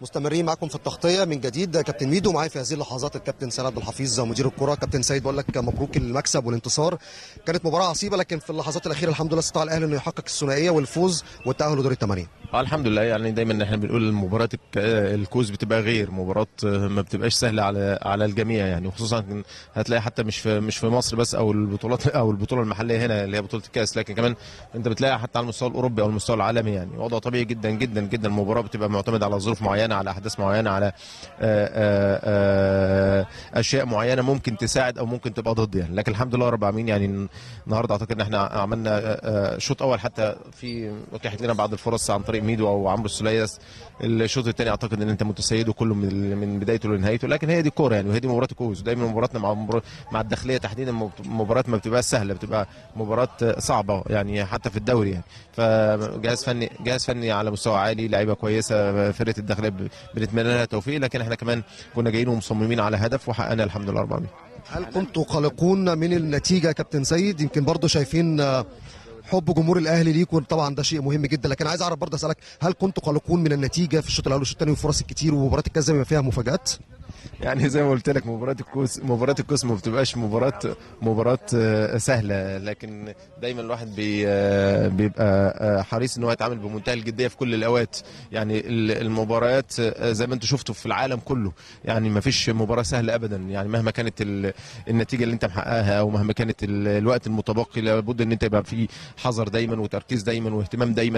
مستمرين معكم في التغطيه من جديد كابتن ميدو معايا في هذه اللحظات الكابتن سيد عبد الحفيظ مدير الكره كابتن سيد بقول لك مبروك المكسب والانتصار كانت مباراه عصيبه لكن في اللحظات الاخيره الحمد لله استطاع الاهلي انه يحقق الثنائيه والفوز والتاهل لدور الثمانيه اه الحمد لله يعني دايما احنا بنقول مباراه الك- الكوز بتبقى غير مباراه ما بتبقاش سهله على على الجميع يعني وخصوصا هتلاقي حتى مش في مش في مصر بس او البطولات او البطوله المحليه هنا اللي هي بطوله الكاس لكن كمان انت بتلاقي حتى على المستوى الاوروبي او المستوى العالمي يعني وضع طبيعي جدا جدا جدا المباراه بتبقى معتمده على ظروف معينه على احداث معينه على آه، آه، آه، اشياء معينه ممكن تساعد او ممكن تبقى ضد يعني لكن الحمد لله رب العالمين يعني النهارده اعتقد ان احنا عملنا آه، آه، شوط اول حتى في اتيحت لنا بعض الفرص عن طريق ميدو او عمرو السليس الشوط الثاني اعتقد ان انت متسيده كله من من بدايته لنهايته لكن هي دي الكوره يعني وهي دي مباراه الكوز دايما مباراتنا مع مبار- مع الداخليه تحديدا مباراه ما بتبقاش سهله بتبقى مباراه صعبه يعني حتى في الدوري يعني فجهاز فني جهاز فني على مستوى عالي لعيبه كويسه فرقه الداخليه ب- بنتمنى لها توفيق لكن احنا كمان كنا جايين ومصممين على هدف وحققنا الحمد لله 400 هل كنتوا قلقون من النتيجه يا كابتن سيد يمكن برضه شايفين آه، حب جمهور الاهلي ليكم طبعا ده شيء مهم جدا لكن عايز اعرف برضه اسالك هل كنتوا قلقون من النتيجه في الشوط الاول والشوط الثاني والفرص الكتير ومباراه الكاس زي ما فيها مفاجات يعني زي ما قلت لك مباراه الكوس مباراه الكوس ما بتبقاش مباراه مباراه آه، سهله لكن دايما الواحد بي آه، بيبقى آه، حريص ان هو يتعامل بمنتهى الجديه في كل الاوقات يعني ال- المباريات آه، زي ما انتم شفتوا في العالم كله يعني ما فيش مباراه سهله ابدا يعني مهما كانت ال- النتيجه اللي انت محققها او مهما كانت ال- الوقت المتبقي لابد ان انت يبقى في حذر دايما وتركيز دايما واهتمام دايما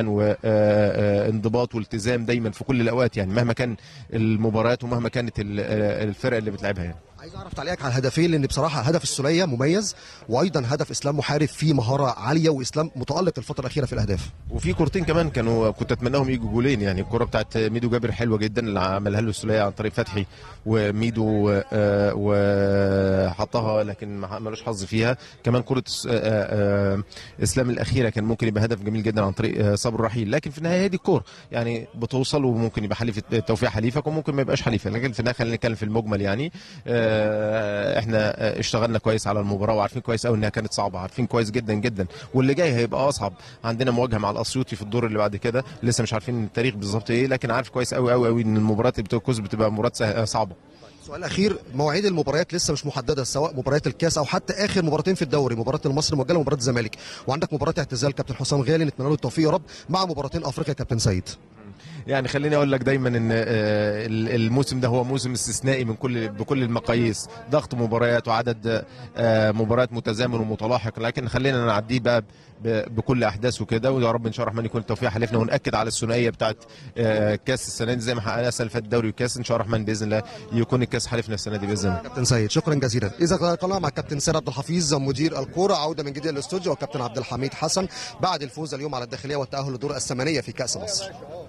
وانضباط والتزام دايما في كل الاوقات يعني مهما كان المباريات ومهما كانت ال- آه، الفرق اللي بتلعبها يعني عايز اعرف تعليقك على الهدفين لان بصراحه هدف السوليه مميز وايضا هدف اسلام محارب فيه مهاره عاليه واسلام متالق الفتره الاخيره في الاهداف وفي كورتين كمان كانوا كنت اتمناهم يجوا جولين يعني الكره بتاعت ميدو جابر حلوه جدا اللي عملها له السوليه عن طريق فتحي وميدو آه، وحطها لكن ما ملوش حظ فيها كمان كره آه، آه، اسلام الاخيره كان ممكن يبقى هدف جميل جدا عن طريق آه، صبر رحيل لكن في النهايه هي دي الكوره يعني بتوصل وممكن يبقى حليف التوفيق حليفك وممكن ما يبقاش حليفك لكن في النهايه خلينا نتكلم في المجمل يعني آه، احنا آه، اشتغلنا كويس على المباراه وعارفين كويس قوي انها كانت صعبه عارفين كويس جدا جدا واللي جاي هيبقى اصعب عندنا مواجهه مع الاسيوطي في الدور اللي بعد كده لسه مش عارفين التاريخ بالظبط ايه لكن عارف كويس قوي قوي قوي ان المباريات اللي بتوكوز بتبقى مباريات سه- صعبه سؤال اخير مواعيد المباريات لسه مش محدده سواء مباريات الكاس او حتى اخر مباراتين في الدوري مباراه المصري المؤجله ومباراه الزمالك وعندك مباراه اعتزال كابتن حسام غالي نتمنى له التوفيق يا رب مع مباراتين افريقيا كابتن سيد يعني خليني اقول لك دايما ان آه، ال- الموسم ده هو موسم استثنائي من كل بكل المقاييس ضغط مباريات وعدد آه، مباريات متزامن ومتلاحق لكن خلينا نعديه بقى ب- بكل احداثه كده ويا رب ان شاء الله الرحمن يكون التوفيق حلفنا وناكد على الثنائيه بتاعت آه، كاس السنه دي زي ما حققنا السنه اللي فاتت الدوري والكاس ان شاء الله الرحمن باذن الله يكون الكاس حلفنا السنه دي باذن الله كابتن سيد شكرا جزيلا اذا لقانا مع كابتن سيد عبد الحفيظ مدير الكوره عوده من جديد للاستوديو وكابتن عبد الحميد حسن بعد الفوز اليوم على الداخليه والتاهل لدور الثمانيه في كاس مصر